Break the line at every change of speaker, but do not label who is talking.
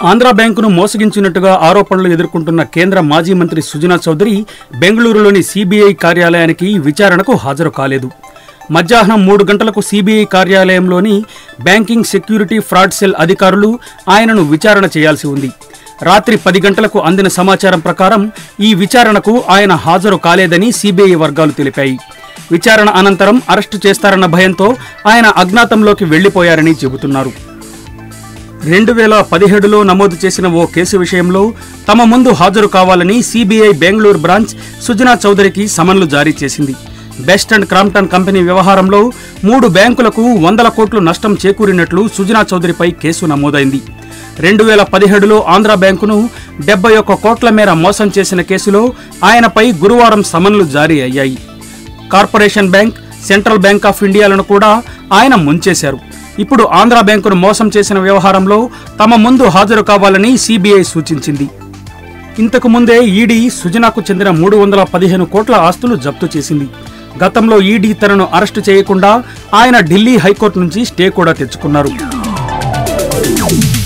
ఆంధ్రా బ్యాంకును మోసగించినట్టుగా ఆరోపణలు ఎదుర్కొంటున్న కేంద్ర మాజీ మంత్రి సుజనా చౌదరి బెంగళూరులోని సిబిఐ కార్యాలయానికి విచారణకు హాజరు కాలేదు మధ్యాహ్నం మూడు గంటలకు సిబిఐ కార్యాలయంలోని బ్యాంకింగ్ సెక్యూరిటీ ఫ్రాడ్ సెల్ అధికారులు ఆయనను విచారణ చేయాల్సి ఉంది రాత్రి పది గంటలకు అందిన సమాచారం ప్రకారం ఈ విచారణకు ఆయన హాజరు కాలేదని సిబిఐ వర్గాలు తెలిపాయి విచారణ అనంతరం అరెస్టు చేస్తారన్న భయంతో ఆయన అజ్ఞాతంలోకి వెళ్లిపోయారని చెబుతున్నారు రెండు వేల పదిహేడులో నమోదు చేసిన ఓ కేసు విషయంలో తమ ముందు హాజరు కావాలని సిబిఐ బెంగళూరు బ్రాంచ్ సుజనా చౌదరికి సమన్లు జారీ చేసింది బెస్ట్ అండ్ క్రాంప్టన్ కంపెనీ వ్యవహారంలో మూడు బ్యాంకులకు వందల కోట్లు నష్టం చేకూరినట్లు సుజనా చౌదరిపై కేసు నమోదైంది రెండు వేల పదిహేడులో ఆంధ్ర బ్యాంకును డెబ్బై ఒక్క కోట్ల మేర మోసం చేసిన కేసులో ఆయనపై గురువారం సమన్లు జారీ అయ్యాయి corporation bank central bank of ఇండియాలను కూడా ఆయన ముంచేశారు ఇప్పుడు ఆంధ్ర బ్యాంకును మోసం చేసిన వ్యవహారంలో తమ ముందు హాజరు కావాలని సిబిఐ సూచించింది ఇంతకు ముందే ఈడీ సుజనాకు చెందిన మూడు వందల పదిహేను కోట్ల ఆస్తులు జప్తు చేసింది గతంలో ఈడీ తనను అరెస్టు చేయకుండా ఆయన ఢిల్లీ హైకోర్టు నుంచి స్టే కూడా తెచ్చుకున్నారు